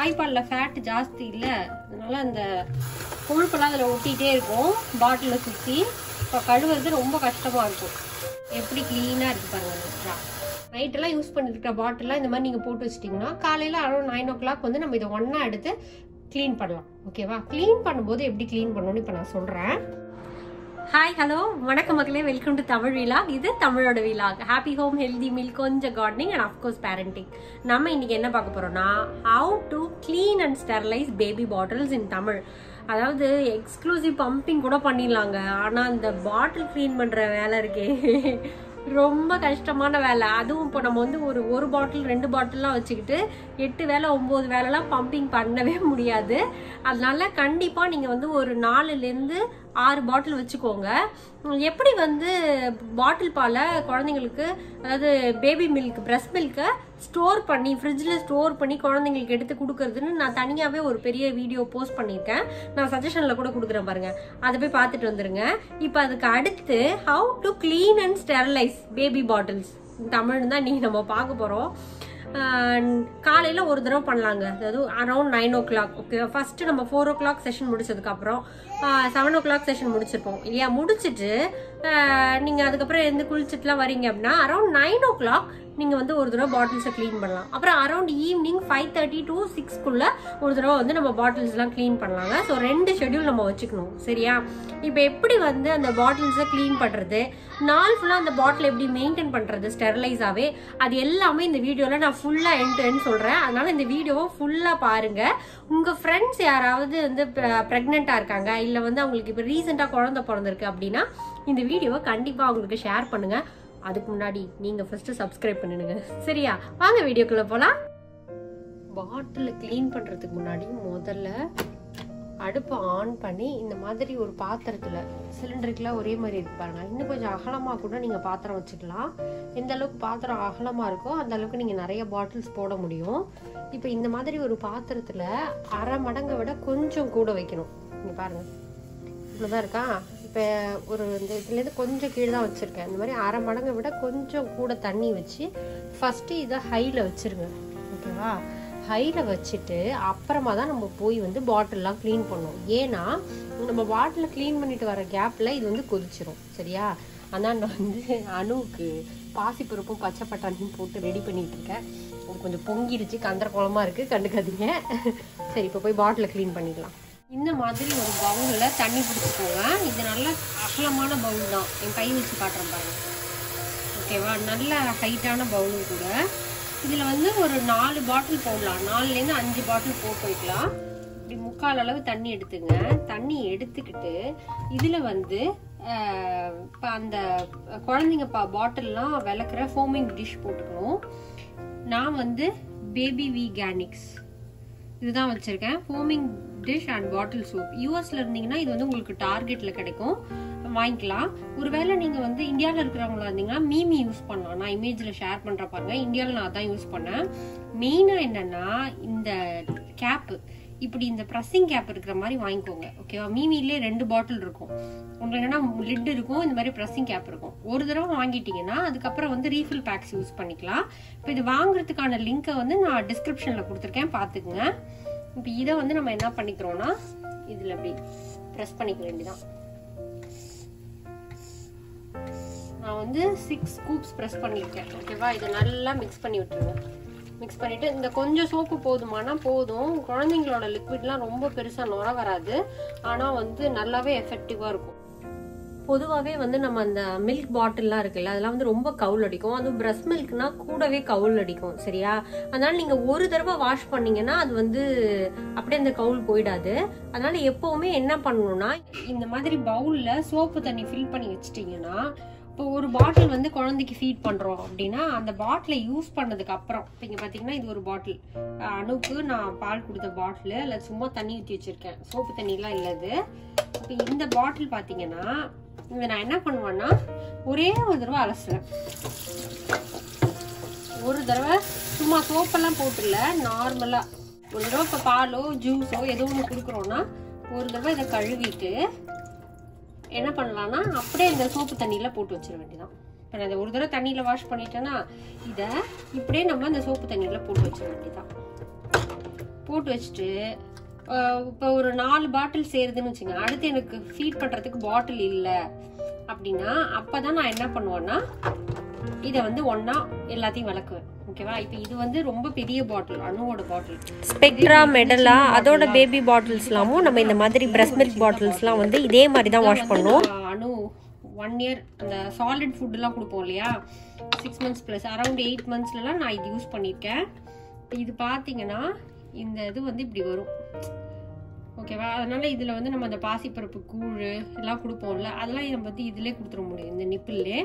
தாய்ப்பாலில் fat ஜாஸ்தி இல்லை அதனால அந்த கொழுப்பெல்லாம் அதில் ஒட்டிகிட்டே இருக்கும் பாட்டிலில் சுற்றி இப்போ கழுவுறது ரொம்ப கஷ்டமாக இருக்கும் எப்படி க்ளீனாக இருக்கு பாருங்க நைட்டெல்லாம் யூஸ் பண்ணிருக்க பாட்டிலாம் இந்த மாதிரி நீங்கள் போட்டு வச்சிட்டிங்கன்னா காலையில் அரௌண்ட் நைன் ஓ கிளாக் வந்து நம்ம இதை ஒன்றா எடுத்து க்ளீன் பண்ணலாம் ஓகேவா க்ளீன் பண்ணும்போது எப்படி க்ளீன் பண்ணணும்னு இப்போ நான் சொல்கிறேன் ஹாய் ஹலோ வணக்கம் மக்களே வெல்கம் டு தமிழ் விலாக் இது தமிழோட vlog happy home healthy meal கொஞ்சம் கார்டனிங் அண்ட் அஃப்கோர்ஸ் பேரண்டிங் நம்ம இன்னைக்கு என்ன பார்க்க போறோம்னா how to clean and sterilize baby bottles in Tamil அதாவது எக்ஸ்க்ளூசிவ் பம்பிங் கூட பண்ணிடலாங்க ஆனால் அந்த பாட்டில் க்ளீன் பண்ணுற வேலை இருக்கே ரொம்ப கஷ்டமான வேலை அதுவும் இப்போ நம்ம வந்து ஒரு ஒரு பாட்டில் ரெண்டு பாட்டில்லாம் வச்சுக்கிட்டு எட்டு வேலை ஒம்பது வேலைலாம் பம்பிங் பண்ணவே முடியாது அதனால கண்டிப்பாக நீங்கள் வந்து ஒரு நாலுலேருந்து ஆறு பாட்டில் வச்சுக்கோங்க எப்படி வந்து பாட்டில் பாலை குழந்தைங்களுக்கு அதாவது பேபி மில்க் பிரஸ்ட் மில்கை ஸ்டோர் பண்ணி ஃப்ரிட்ஜில் ஸ்டோர் பண்ணி குழந்தைங்களுக்கு எடுத்து கொடுக்கறதுன்னு நான் தனியாகவே ஒரு பெரிய வீடியோ போஸ்ட் பண்ணியிருக்கேன் நான் சஜஷனில் கூட கொடுக்குறேன் பாருங்க அதை போய் பார்த்துட்டு வந்துருங்க இப்போ அதுக்கு அடுத்து how to clean and sterilize baby bottles Tamil தான் நீ நம்ம பார்க்க போகிறோம் காலையில் ஒரு தடவை பண்ணலாங்க அதாவது around nine o'clock okay first நம்ம ஃபோர் ஓ கிளாக் செஷன் முடிச்சதுக்கப்புறம் செவன் ஓ கிளாக் செஷன் முடிச்சிருப்போம் இல்லையா முடிச்சுட்டு நீங்கள் அதுக்கப்புறம் எந்த குளிச்சுட்டுலாம் வரீங்க அப்படின்னா அரௌண்ட் நைன் ஓ கிளாக் நீங்கள் வந்து ஒரு தடவை பாட்டில்ஸை க்ளீன் பண்ணலாம் அப்புறம் around evening five thirty to சிக்ஸ்க்குள்ளே ஒரு தடவை வந்து நம்ம பாட்டில்ஸ்லாம் க்ளீன் பண்ணலாங்க ஸோ ரெண்டு ஷெட்யூல் நம்ம வச்சுக்கணும் சரியா இப்போ எப்படி வந்து அந்த பாட்டில்ஸை க்ளீன் பண்ணுறது நாள் ஃபுல்லாக அந்த பாட்டில் எப்படி மெயின்டைன் பண்ணுறது ஸ்டெர்லைஸாகவே அது எல்லாமே இந்த வீடியோவில் நான் ஃபுல்லாக என் டு என் சொல்கிறேன் அதனால் இந்த வீடியோவை ஃபுல்லாக பாருங்கள் உங்கள் ஃப்ரெண்ட்ஸ் யாராவது வந்து ப்ரெக்னெண்ட்டாக இருக்காங்க இல்லை வந்து அவங்களுக்கு இப்போ ரீசெண்டாக குழந்தை பிறந்திருக்கு அப்படின்னா இந்த வீடியோவை கண்டிப்பாக அவங்களுக்கு ஷேர் பண்ணுங்கள் அதுக்கு முன்னாடி நீங்கள் ஃபஸ்ட்டு சப்ஸ்கிரைப் பண்ணிடுங்க சரியா வாங்க வீடியோக்குள்ளே போகலாம் பாட்டில் க்ளீன் பண்ணுறதுக்கு முன்னாடி முதல்ல அடுப்பை ஆன் பண்ணி இந்த மாதிரி ஒரு பாத்திரத்தில் சிலிண்டருக்குலாம் ஒரே மாதிரி இருக்கு பாருங்க இன்னும் கொஞ்சம் அகலமாக கூட நீங்கள் பாத்திரம் வச்சுக்கலாம் எந்த அளவுக்கு பாத்திரம் அகலமாக இருக்கோ அந்த அளவுக்கு நீங்கள் நிறைய பாட்டில்ஸ் போட முடியும் இப்போ இந்த மாதிரி ஒரு பாத்திரத்தில் அரை மடங்கை விட கொஞ்சம் கூட வைக்கணும் இங்கே பாருங்கள் இவ்வளோதான் இருக்கா இப்போ ஒரு இந்த இதுலேருந்து கொஞ்சம் கீழே தான் வச்சுருக்கேன் இந்த மாதிரி அரை மடங்கை விட கொஞ்சம் கூட தண்ணி வச்சு ஃபஸ்ட்டு இதை ஹையில் வச்சுருங்க ஓகேவா ஹையில் வச்சுட்டு அப்புறமா தான் நம்ம போய் வந்து பாட்டில்லாம் க்ளீன் பண்ணோம் ஏன்னா நம்ம பாட்டிலை க்ளீன் பண்ணிட்டு வர கேப்பில் இது வந்து கொதிச்சிரும் சரியா அதான் நான் வந்து அணுவுக்கு பாசிப்பருப்பும் பச்சை பட்டாணியும் போட்டு ரெடி பண்ணிட்டு இருக்கேன் அது கொஞ்சம் பொங்கிடுச்சு கந்தர குளமா இருக்குது கண்டுக்காதீங்க சரி இப்போ போய் பாட்டிலை க்ளீன் பண்ணிடலாம் இந்த மாதிரி ஒரு பவுலில் தண்ணி பிடிச்சிக்கோங்க இது நல்ல அகலமான பவுல் தான் என் கை வச்சு காட்டுறேன் பாருங்க ஓகேவா நல்ல ஹைட்டான பவுலும் கூட இதில் வந்து ஒரு நாலு பாட்டில் போடலாம் நாலுலேருந்து அஞ்சு பாட்டில் போட்டு வைக்கலாம் இப்படி முக்கால் அளவு தண்ணி எடுத்துங்க தண்ணி எடுத்துக்கிட்டு இதில் வந்து இப்போ அந்த குழந்தைங்க பா பாட்டில்லாம் விளக்குற ஃபோமிங் டிஷ் போட்டுக்கணும் நான் வந்து பேபி வி கேனிக்ஸ் இதுதான் வச்சுருக்கேன் foaming dish and bottle soap யூஎஸ்ல இருந்தீங்கன்னா இது வந்து உங்களுக்கு டார்கெட்ல கிடைக்கும் வாங்கிக்கலாம் ஒருவேளை நீங்க வந்து இந்தியாவில் இருக்கிறவங்களா இருந்தீங்கன்னா மீமி யூஸ் பண்ணலாம் நான் இமேஜ்ல ஷேர் பண்ற பாருங்க இந்தியாவில் நான் அதான் யூஸ் பண்ணேன் மெயினா என்னன்னா இந்த கேப்பு இப்படி இந்த ப்ரெஸ்ஸிங் கேப் இருக்கிற மாதிரி வாங்கிக்கோங்க ஓகேவா மீமிலே ரெண்டு பாட்டில் இருக்கும் ஒன்று என்னன்னா லிட் இருக்கும் இந்த மாதிரி ப்ரெஸ்ஸிங் கேப் இருக்கும் ஒரு தடவை வாங்கிட்டீங்கன்னா அதுக்கப்புறம் வந்து ரீஃபில் பேக்ஸ் யூஸ் பண்ணிக்கலாம் இப்போ இது வாங்குறதுக்கான லிங்கை வந்து நான் டிஸ்கிரிப்ஷனில் கொடுத்துருக்கேன் பார்த்துக்குங்க இப்போ இதை வந்து நம்ம என்ன பண்ணிக்கிறோம்னா இதில் அப்படி ப்ரெஸ் பண்ணிக்க வேண்டியதான் நான் வந்து சிக்ஸ் ஸ்கூப்ஸ் ப்ரெஸ் பண்ணியிருக்கேன் ஓகேவா இதை நல்லா மிக்ஸ் பண்ணி விட்டுருங்க மிக்ஸ் பண்ணிட்டு இந்த கொஞ்சம் சோப்பு போதுமானா போதும் குழந்தைங்களோட லிக்விட்லாம் ரொம்ப பெருசாக நுர வராது ஆனால் வந்து நல்லாவே எஃபெக்டிவாக இருக்கும் பொதுவாகவே வந்து நம்ம அந்த மில்க் பாட்டில்லாம் இருக்குல்ல அதெல்லாம் வந்து ரொம்ப கவுல் அடிக்கும் அதுவும் பிரஸ்ட் மில்க்னா கூடவே கவுல் அடிக்கும் சரியா அதனால நீங்க ஒரு தடவை வாஷ் பண்ணீங்கன்னா அது வந்து அப்படியே அந்த கவுல் போயிடாது அதனால எப்பவுமே என்ன பண்ணணும்னா இந்த மாதிரி பவுல்ல சோப்பு தண்ணி ஃபில் பண்ணி வச்சிட்டீங்கன்னா இப்போ ஒரு பாட்டில் வந்து குழந்தைக்கு ஃபீட் பண்ணுறோம் அப்படின்னா அந்த பாட்டிலை யூஸ் பண்ணதுக்கு அப்புறம் இப்போ இங்கே பார்த்தீங்கன்னா இது ஒரு பாட்டில் அணுக்கு நான் பால் கொடுத்த பாட்டில் இல்லை சும்மா தண்ணி ஊற்றி வச்சுருக்கேன் சோப்பு தண்ணிலாம் இல்லது இப்போ இந்த பாட்டில் பார்த்தீங்கன்னா இதை நான் என்ன பண்ணுவேன்னா ஒரே ஒரு தடவை அலசுறேன் ஒரு தடவை சும்மா சோப்பெல்லாம் போட்டுல நார்மலாக ஒரு தடவை இப்போ பாலோ ஜூஸோ ஏதோ ஒன்று கொடுக்குறோன்னா ஒரு தடவை இதை கழுவிட்டு என்ன பண்ணலாம்னா அப்படியே இந்த சோப்பு தண்ணியில் போட்டு வச்சிட வேண்டியதான் இப்போ நான் இதை ஒரு தடவை தண்ணியில் வாஷ் பண்ணிட்டேன்னா இதை இப்படியே நம்ம இந்த சோப்பு தண்ணியில் போட்டு வச்சிட வேண்டியதான் போட்டு வச்சுட்டு இப்போ ஒரு நாலு பாட்டில் சேருதுன்னு வச்சுங்க அடுத்து எனக்கு ஃபீட் பண்ணுறதுக்கு பாட்டில் இல்லை அப்படின்னா அப்போ தான் நான் என்ன பண்ணுவேன்னா இதை வந்து ஒன்றா எல்லாத்தையும் விளக்குவேன் ஓகேவா இப்போ இது வந்து ரொம்ப பெரிய பாட்டில் அணுவோட பாட்டில் ஸ்பெக்ட்ரா மெடலா அதோட பேபி பாட்டில்ஸ்லாமும் நம்ம இந்த மாதிரி பிரஸ்ட் மில்க் பாட்டில்ஸ்லாம் வந்து இதே மாதிரி தான் வாஷ் பண்ணுவோம் நான் அணு ஒன் இயர் அந்த சாலிட் ஃபுட்டுலாம் கொடுப்போம் இல்லையா six months plus around eight மந்த்ஸ்லலாம் நான் இது யூஸ் பண்ணியிருக்கேன் இது பார்த்தீங்கன்னா இந்த இது வந்து இப்படி வரும் ஓகேவா அதனால இதில் வந்து நம்ம அந்த பாசிப்பருப்பு கூழ் எல்லாம் கொடுப்போம்ல அதெல்லாம் இதை பற்றி இதிலே கொடுத்துட முடியும் இந்த நிப்பிள்லே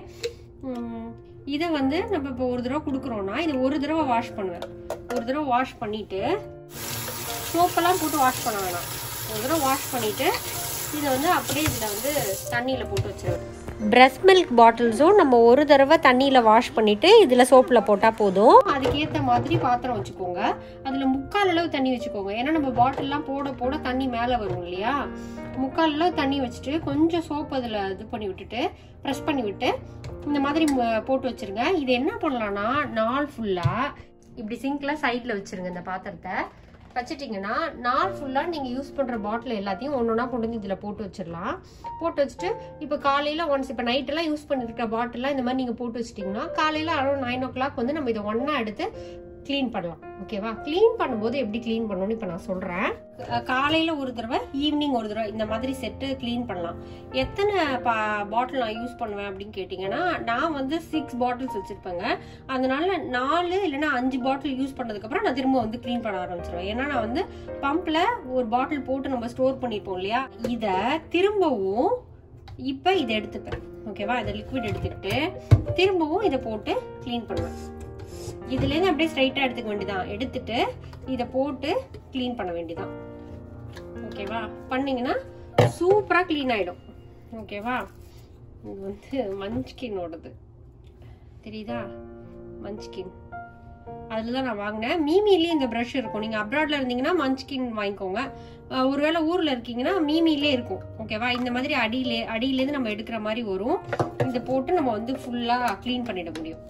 இதை வந்து நம்ம இப்போ ஒரு தடவை கொடுக்குறோன்னா இதை ஒரு தடவை வாஷ் பண்ணுவேன் ஒரு தடவை வாஷ் பண்ணிட்டு சோப்பெல்லாம் போட்டு வாஷ் பண்ண வேணாம் ஒரு தடவை வாஷ் பண்ணிட்டு இதை வந்து அப்படியே இதில் வந்து தண்ணியில் போட்டு வச்சிருவேன் பிரஸ்ட் மில்க் பாட்டில்ஸும் நம்ம ஒரு தடவை தண்ணியில் வாஷ் பண்ணிட்டு இதில் சோப்பில் போட்டால் போதும் அதுக்கேற்ற மாதிரி பாத்திரம் வச்சுக்கோங்க அதில் முக்கால் அளவு தண்ணி வச்சுக்கோங்க ஏன்னா நம்ம பாட்டில்லாம் போட போட தண்ணி மேலே வரும் இல்லையா முக்கால் அளவு தண்ணி வச்சுட்டு கொஞ்சம் சோப்பு அதில் இது பண்ணி விட்டுட்டு ப்ரெஸ் பண்ணி விட்டு இந்த மாதிரி ம- போட்டு வச்சிருங்க இது என்ன பண்ணலாம்னா நாள் ஃபுல்லாக இப்படி சிங்கில் சைடில் வச்சிருங்க இந்த பாத்திரத்தை வச்சிட்டிங்கன்னா நாள் ஃபுல்லாக நீங்கள் யூஸ் பண்ணுற பாட்டில் எல்லாத்தையும் ஒன்று ஒன்றா கொண்டு வந்து இதில் போட்டு வச்சிடலாம் போட்டு வச்சுட்டு இப்போ காலையில் ஒன்ஸ் இப்போ நைட்டெல்லாம் யூஸ் பண்ணிருக்க பாட்டிலாம் இந்த மாதிரி நீங்கள் போட்டு வச்சிட்டிங்கன்னா காலையில் அரௌண்ட் நைன் ஓ கிளாக் வந்து நம்ம இதை ஒன்றா எடுத்து க்ளீன் பண்ணலாம் ஓகேவா க்ளீன் பண்ணும்போது எப்படி க்ளீன் பண்ணணும்னு இப்போ நான் சொல்கிறேன் காலையில் ஒரு தடவை ஈவினிங் ஒரு தடவை இந்த மாதிரி செட்டு க்ளீன் பண்ணலாம் எத்தனை பா பாட்டில் நான் யூஸ் பண்ணுவேன் அப்படின்னு கேட்டிங்கன்னா நான் வந்து சிக்ஸ் பாட்டில்ஸ் வச்சுருப்பேங்க அதனால நாலு இல்லைன்னா அஞ்சு பாட்டில் யூஸ் பண்ணதுக்கப்புறம் நான் திரும்ப வந்து க்ளீன் பண்ண ஆரம்பிச்சிருவேன் ஏன்னா நான் வந்து பம்பில் ஒரு பாட்டில் போட்டு நம்ம ஸ்டோர் பண்ணிப்போம் இல்லையா இதை திரும்பவும் இப்போ இதை எடுத்துப்பேன் ஓகேவா இதை லிக்விட் எடுத்துக்கிட்டு திரும்பவும் இதை போட்டு க்ளீன் பண்ணுவேன் இதுலேருந்து அப்படியே ஸ்ட்ரைட்டாக எடுத்துக்க வேண்டியதான் எடுத்துட்டு இதை போட்டு க்ளீன் பண்ண வேண்டியதான் ஓகேவா பண்ணீங்கன்னா சூப்பராக க்ளீன் ஆகிடும் ஓகேவா இது வந்து மஞ்ச்கினோடது தெரியுதா மஞ்ச்கின் அதில் தான் நான் வாங்கினேன் மீமிலேயே இந்த ப்ரஷ் இருக்கும் நீங்கள் அப்ராட்ல இருந்தீங்கன்னா மஞ்ச்கின் வாங்கிக்கோங்க அஹ் ஒருவேளை ஊரில் இருக்கீங்கன்னா மீமிலே இருக்கும் ஓகேவா இந்த மாதிரி அடியிலே அடியிலேருந்து நம்ம எடுக்கிற மாதிரி வரும் இதை போட்டு நம்ம வந்து ஃபுல்லாக க்ளீன் பண்ணிட முடியும்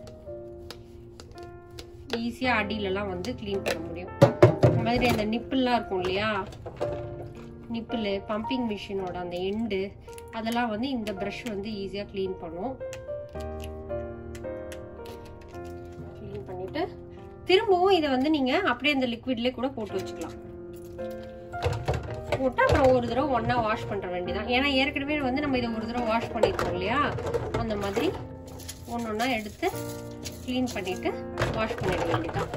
ஈஸியாக அடியிலலாம் வந்து க்ளீன் பண்ண முடியும் இந்த மாதிரி அந்த நிப்பிள்லாம் இருக்கும் இல்லையா நிப்பிள் பம்பிங் மிஷினோட அந்த எண்டு அதெல்லாம் வந்து இந்த ப்ரஷ் வந்து ஈஸியாக க்ளீன் பண்ணும் க்ளீன் பண்ணிட்டு திரும்பவும் இதை வந்து நீங்கள் அப்படியே இந்த லிக்விட்லேயே கூட போட்டு வச்சுக்கலாம் போட்டு அப்புறம் ஒரு தடவை ஒன்றா வாஷ் பண்ணுற வேண்டியதான் ஏன்னா ஏற்கனவே வந்து நம்ம இதை ஒரு தடவை வாஷ் பண்ணியிருக்கோம் இல்லையா அந்த மாதிரி ஒன்று ஒன்றா எடுத்து க்ளீன் பண்ணிட்டு வாஷ் பண்ணிட வேண்டியதான்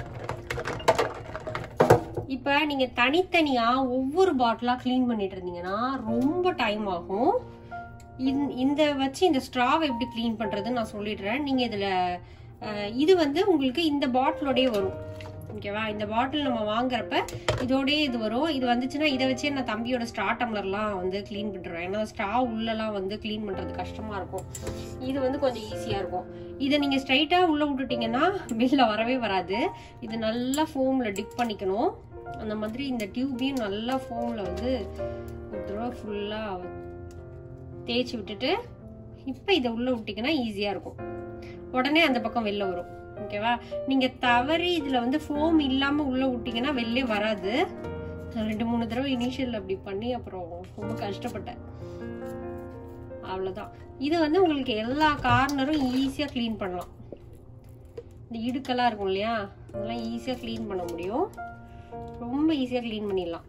இப்போ நீங்கள் தனித்தனியாக ஒவ்வொரு பாட்டிலாக க்ளீன் பண்ணிட்டு இருந்தீங்கன்னா ரொம்ப டைம் ஆகும் இந்த- இந்த வச்சு இந்த ஸ்ட்ராவை எப்படி க்ளீன் பண்ணுறதுன்னு நான் சொல்லிடுறேன் நீங்கள் இதில் இது வந்து உங்களுக்கு இந்த பாட்டிலோடயே வரும் ஓகேவா இந்த பாட்டில் நம்ம வாங்குறப்ப இதோடயே இது வரும் இது வந்துச்சுன்னா இதை வச்சே நான் தம்பியோட ஸ்ட்ரா டம்ளர்லாம் வந்து க்ளீன் பண்ணிடுவேன் ஏன்னா ஸ்ட்ரா உள்ளலாம் வந்து க்ளீன் பண்ணுறது கஷ்டமாக இருக்கும் இது வந்து கொஞ்சம் ஈஸியாக இருக்கும் இதை நீங்கள் ஸ்ட்ரைட்டாக உள்ளே விட்டுட்டீங்கன்னா வெளில வரவே வராது இது நல்லா ஃபோமில் டிப் பண்ணிக்கணும் அந்த மாதிரி இந்த டியூபையும் நல்லா ஃபோமில் வந்து ஒரு தடவை ஃபுல்லாக தேய்ச்சி விட்டுட்டு இப்போ இதை உள்ளே விட்டிங்கன்னா ஈஸியாக இருக்கும் உடனே அந்த பக்கம் வெளில வரும் ஓகேவா நீங்கள் தவறி இதில் வந்து ஃபோம் இல்லாமல் உள்ளே விட்டிங்கன்னா வெளிலே வராது நான் ரெண்டு மூணு தடவை இனிஷியல் அப்படி பண்ணி அப்புறம் ரொம்ப கஷ்டப்பட்டேன் அவ்வளோதான் இது வந்து உங்களுக்கு எல்லா கார்னரும் ஈஸியாக க்ளீன் பண்ணலாம் இந்த இடுக்கெல்லாம் இருக்கும் இல்லையா அதெல்லாம் ஈஸியாக க்ளீன் பண்ண முடியும் ரொம்ப ஈஸியாக க்ளீன் பண்ணிடலாம்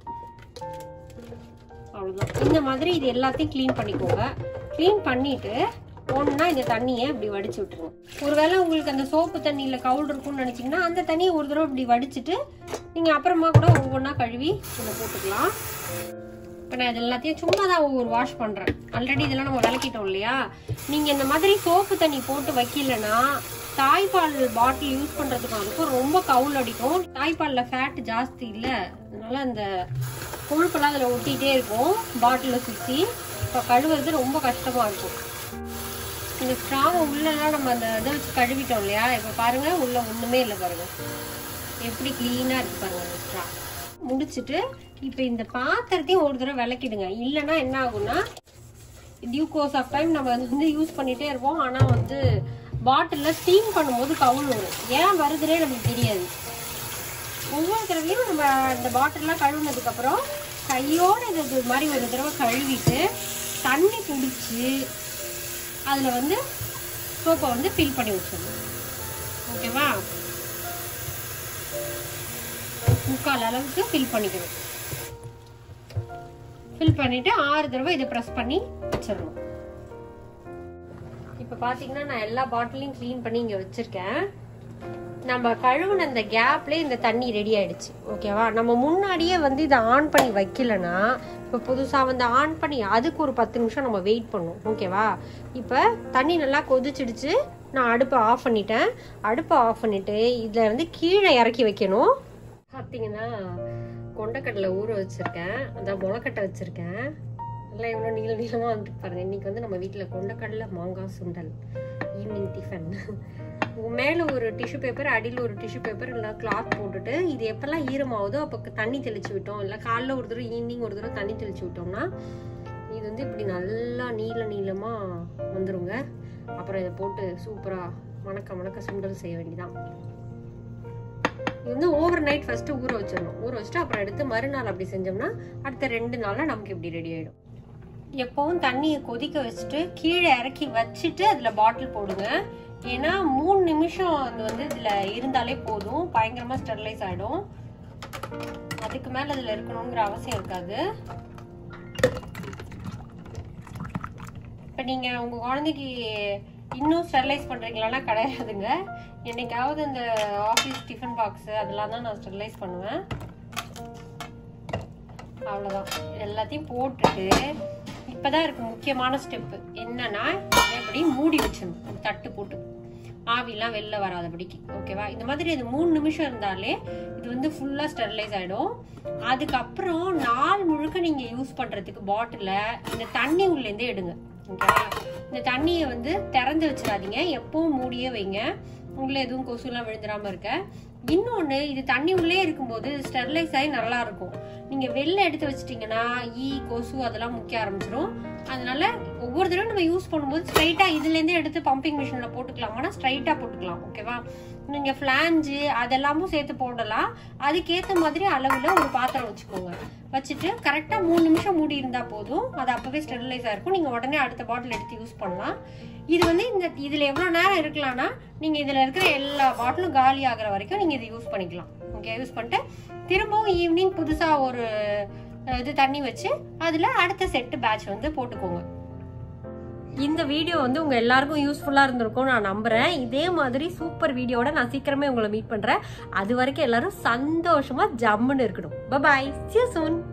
அவ்வளோதான் இந்த மாதிரி இது எல்லாத்தையும் க்ளீன் பண்ணிக்கோங்க க்ளீன் பண்ணிட்டு ஒன்றா இந்த தண்ணியை இப்படி வடிச்சு விட்டுருங்க ஒருவேளை உங்களுக்கு அந்த சோப்பு தண்ணியில் கவுல் இருக்கும்னு நினச்சிங்கன்னா அந்த தண்ணியை ஒரு தடவை இப்படி வடிச்சிட்டு நீங்கள் அப்புறமா கூட ஒவ்வொன்றா கழுவி இதில் போட்டுக்கலாம் இப்போ நான் இது எல்லாத்தையும் சும்மா தான் ஒவ்வொரு வாஷ் பண்ணுறேன் ஆல்ரெடி இதெல்லாம் நம்ம விளக்கிட்டோம் இல்லையா நீங்கள் இந்த மாதிரி சோப்பு தண்ணி போட்டு வைக்கலன்னா தாய்ப்பால் பாட்டில் யூஸ் பண்ணுறதுக்கும் அதுக்கும் ரொம்ப கவுல் அடிக்கும் தாய்ப்பாலில் ஃபேட் ஜாஸ்தி இல்லை அதனால அந்த கொழுப்பெல்லாம் அதில் ஒட்டிகிட்டே இருக்கும் பாட்டிலில் சுற்றி இப்போ கழுவுறது ரொம்ப கஷ்டமாக இருக்கும் இந்த ஸ்ட்ராவை உள்ளெல்லாம் நம்ம அந்த இதை வச்சு கழுவிட்டோம் இல்லையா இப்போ பாருங்க உள்ள ஒன்றுமே இல்லை பாருங்க எப்படி க்ளீனாக இருக்கு பாருங்க இந்த ஸ்ட்ரா முடிச்சிட்டு இப்போ இந்த பாத்திரத்தையும் ஒரு தடவை விளக்கிடுங்க இல்லைன்னா என்ன ஆகும்னா டியூ கோர்ஸ் ஆஃப் டைம் நம்ம வந்து யூஸ் பண்ணிட்டே இருப்போம் ஆனால் வந்து பாட்டிலில் ஸ்டீம் பண்ணும்போது கவுல் வரும் ஏன் வருதுன்னே நமக்கு தெரியாது ஒவ்வொரு தடவையும் நம்ம இந்த பாட்டில்லாம் கழுவுனதுக்கப்புறம் கையோட இது இது மாதிரி ஒரு தடவை கழுவிட்டு தண்ணி குடிச்சு அதில் வந்து சோப்பை வந்து ஃபில் பண்ணி வச்சிடணும் ஓகேவா முக்கால் அளவுக்கு ஃபில் பண்ணிக்கணும் ஃபில் பண்ணிட்டு ஆறு தடவை இதை ப்ரெஸ் பண்ணி வச்சிடணும் இப்போ பார்த்தீங்கன்னா நான் எல்லா பாட்டிலையும் க்ளீன் பண்ணி இங்கே வச்சிருக்கேன் நம்ம கழுவுன அந்த கேப்லேயே இந்த தண்ணி ரெடி ஆயிடுச்சு ஓகேவா நம்ம முன்னாடியே வந்து இதை ஆன் பண்ணி வைக்கலனா இப்போ புதுசாக வந்து ஆன் பண்ணி அதுக்கு ஒரு பத்து நிமிஷம் நம்ம வெயிட் பண்ணும் ஓகேவா இப்போ தண்ணி நல்லா கொதிச்சிடுச்சு நான் அடுப்பை ஆஃப் பண்ணிட்டேன் அடுப்பை ஆஃப் பண்ணிட்டு இதில் வந்து கீழே இறக்கி வைக்கணும் பார்த்தீங்கன்னா கொண்டக்கடலை ஊற வச்சிருக்கேன் அதான் முளைக்கட்டை வச்சிருக்கேன் எல்லாம் எவ்வளோ நீள நீளமாக வந்துட்டு பாருங்க இன்னைக்கு வந்து நம்ம வீட்டில் கொண்டக்கடலை மாங்காய் சுண்டல் ஈவினிங் டிஃபன் மேலே ஒரு டிஷ்யூ பேப்பர் அடியில் ஒரு டிஷ்யூ பேப்பர் இல்லை கிளாத் போட்டுட்டு இது எப்பெல்லாம் ஈரமாகுதோ அப்போ தண்ணி தெளிச்சு விட்டோம் இல்லை காலைல ஒரு தடவை ஈவினிங் ஒரு தடவை தண்ணி தெளிச்சு விட்டோம்னா இது வந்து இப்படி நல்லா நீள நீளமாக வந்துருங்க அப்புறம் இதை போட்டு சூப்பராக மணக்க மணக்க சுண்டல் செய்ய வேண்டியதான் இது வந்து ஓவர் நைட் ஃபர்ஸ்ட் ஊற வச்சிடணும் ஊற வச்சுட்டு அப்புறம் எடுத்து மறுநாள் அப்படி செஞ்சோம்னா அடுத்த ரெண்டு நாள்ல நமக்கு இப்படி ரெடி ஆயிடும் எப்பவும் தண்ணியை கொதிக்க வச்சுட்டு கீழே இறக்கி வச்சுட்டு அதுல பாட்டில் போடுங்க ஏன்னா மூணு நிமிஷம் அது வந்து இதுல இருந்தாலே போதும் பயங்கரமா ஸ்டெர்லைஸ் ஆயிடும் அதுக்கு மேல அதுல இருக்கணுங்கிற அவசியம் இருக்காது இப்ப நீங்க உங்க குழந்தைக்கு இன்னும் ஸ்டெர்லைஸ் பண்றீங்களான்னா கிடையாதுங்க என்னைக்காவது இந்த ஆஃபீஸ் டிஃபன் பாக்ஸ் அதெல்லாம் தான் நான் ஸ்டெர்லைஸ் பண்ணுவேன் அவ்வளோதான் எல்லாத்தையும் போட்டுட்டு இப்பதான் இருக்கு முக்கியமான ஸ்டெப்பு என்னன்னா எப்படி மூடி வச்சிடணும் ஒரு தட்டு போட்டு ஆவிலாம் வெளில வராதபடிக்கு ஓகேவா இந்த மாதிரி இது மூணு நிமிஷம் இருந்தாலே இது வந்து ஃபுல்லா ஸ்டெரிலைஸ் ஆயிடும் அதுக்கப்புறம் நாள் முழுக்க நீங்க யூஸ் பண்றதுக்கு பாட்டில இந்த தண்ணி உள்ளேருந்தே எடுங்க ஓகேவா இந்த தண்ணியை வந்து திறந்து வச்சிடாதீங்க எப்பவும் மூடியே வைங்க உள்ள எதுவும் கொசுலாம் விழுந்துடாம இருக்க இன்னொன்னு இது தண்ணி உள்ளே இருக்கும்போது ஸ்டெர்லைஸ் ஆகி நல்லா இருக்கும் நீங்க வெளில எடுத்து வச்சிட்டீங்கன்னா ஈ கொசு அதெல்லாம் முக்கிய ஆரம்பிச்சிடும் அதனால ஒவ்வொரு தடவை நம்ம யூஸ் பண்ணும்போது ஸ்ட்ரைட்டா இதுல இருந்தே எடுத்து பம்பிங் மிஷின்ல போட்டுக்கலாமானா ஸ்ட்ரைட்டா போட்டுக்கலாம் ஓகேவா நீங்க பிளாஞ்சு அதெல்லாமும் சேர்த்து போடலாம் அதுக்கேத்த மாதிரி அளவுல ஒரு பாத்திரம் வச்சுக்கோங்க வச்சுட்டு கரெக்டா மூணு நிமிஷம் மூடி இருந்தா போதும் அது அப்பவே ஸ்டெரிலைஸ் ஆயிருக்கும் நீங்க உடனே அடுத்த பாட்டில் எடுத்து யூஸ் பண்ணலாம் இது வந்து இந்த இதுல எவ்வளவு நேரம் இருக்கலாம்னா நீங்க இதுல இருக்கிற எல்லா பாட்டிலும் காலி ஆகுற வரைக்கும் நீங்க இதை யூஸ் பண்ணிக்கலாம் ஓகே யூஸ் பண்ணிட்டு திரும்பவும் ஈவினிங் புதுசா ஒரு அஹ், இது தண்ணி வச்சு அதுல அடுத்த செட்டு பேட்ச் வந்து போட்டுக்கோங்க இந்த வீடியோ வந்து உங்க எல்லாருக்கும் யூஸ்ஃபுல்லா இருந்திருக்கும் நான் நம்புறேன் இதே மாதிரி சூப்பர் வீடியோட நான் சீக்கிரமே உங்களை மீட் பண்றேன் அது வரைக்கும் எல்லாரும் சந்தோஷமா ஜம்முன்னு இருக்கணும் பாய் see you soon